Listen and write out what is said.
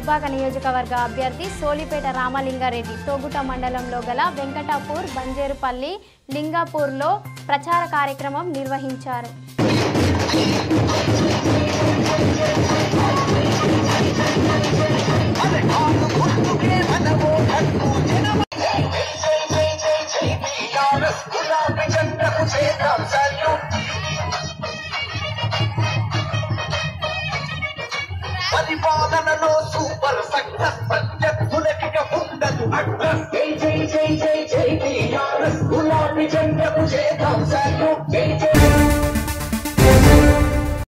దుబ్బాక నియోజకవర్గ అభ్యర్థి సోలిపేట రామలింగారెడ్డి తోగుట మండలంలో గల వెంకటాపూర్ బంజేరుపల్లి లింగాపూర్లో ప్రచార కార్యక్రమం నిర్వహించారు మనవో